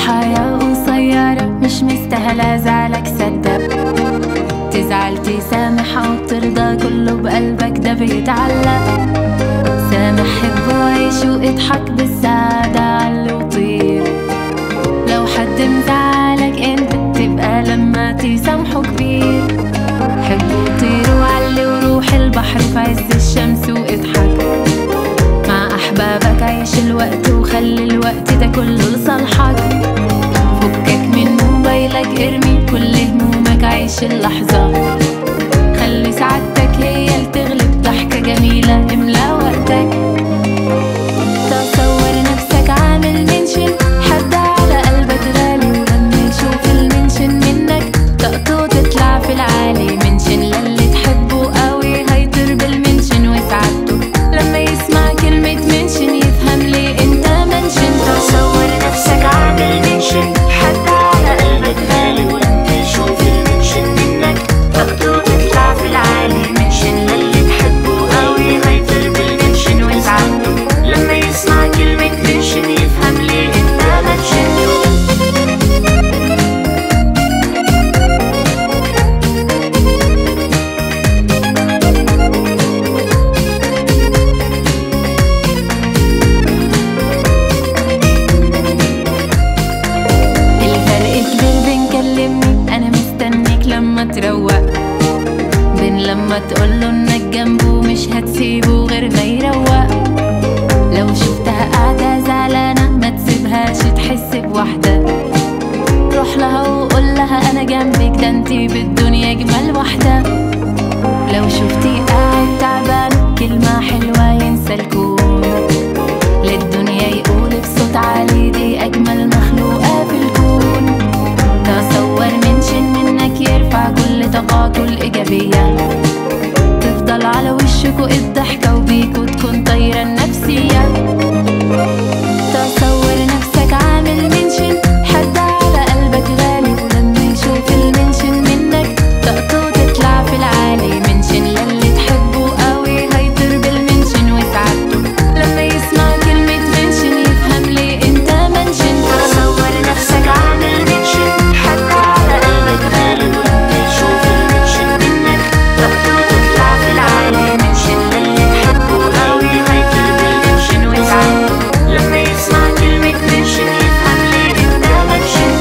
الحياة قصيرة مش مستاهلة زعلك صدق تزعل تسامح أو ترضى كله بقلبك ده بيتعلق سامح حب وعيش واضحك بالسعادة علي وطير لو حد مزعلك انت تبقى لما تسامحه كبير حب وطير وعلي وروح البحر في عز الشمس واضحك مع أحبابك عيش الوقت وخلي الوقت ده كله لصالحك فكك من موبايلك ارمي كل همومك عيش اللحظة خلي سعادتك هي اللي تغلب ضحكة جميلة املا وقتك تصور نفسك عامل منشن حد على قلبك غالي ولما يشوف المنشن منك طاقته تطلع في العالي منشن للي تحبه قوي هيطير بالمنشن وسعادته لما يسمع كلمة منشن يفهم ليه انت منشن تصور نفسك عامل منشن حد على قلبك غالي ولما يشوف المنشن منك طاقته تطلع في العالي منشن للي تحبه قوي هيطير بالمنشن وسعادته لما يسمع كلمة منشن يفهم ليه انت منشن الفرق كبير بين كلمني انا مستنيك لما تروق بين لما تقوله انك جنبه مش هتسيبه غير ما يروق لو شفتها قاعدة زعلانة ما تسيبهاش تحس بوحدة روح لها وقول لها انا جنبك ده انتي بالدنيا اجمل واحدة لو شفتي قاعد تعبان كلمة حلوة ينسى الكون للدنيا يقول بصوت عالي دي أجمل مخلوقة في الكون تصور منشن منك يرفع كل طاقاته الإيجابية تفضل على وشكوا الضحكة وبيكوا تكون طايرة النفسية تصور نفسك عامل منشن حد على قلبك غالي ولما يشوف المنشن منك طاقته تطلع في العالي منشن للي تحبه قوي هيطير بالمنشن وسعادته لما يسمع كلمة منشن يفهم ليه انت منشن تصور نفسك عامل منشن حد على قلبك غالي ولما يشوف المنشن منك طاقته تطلع في العالي منشن للي تحبه قوي هيطير بالمنشن وسعادته لما يسمع كلمة منشن يفهم ليه انت منشن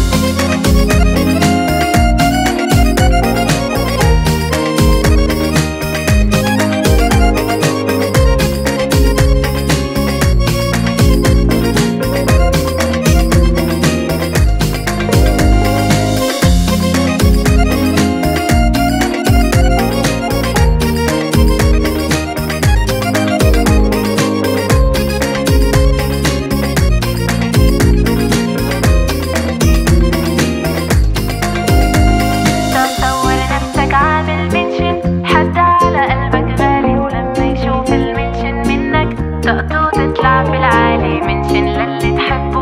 تصور نفسك عامل منشن حد على قلبك غالي ولما يشوف المنشن منك طاقته تطلع في العالي منشن للي تحبه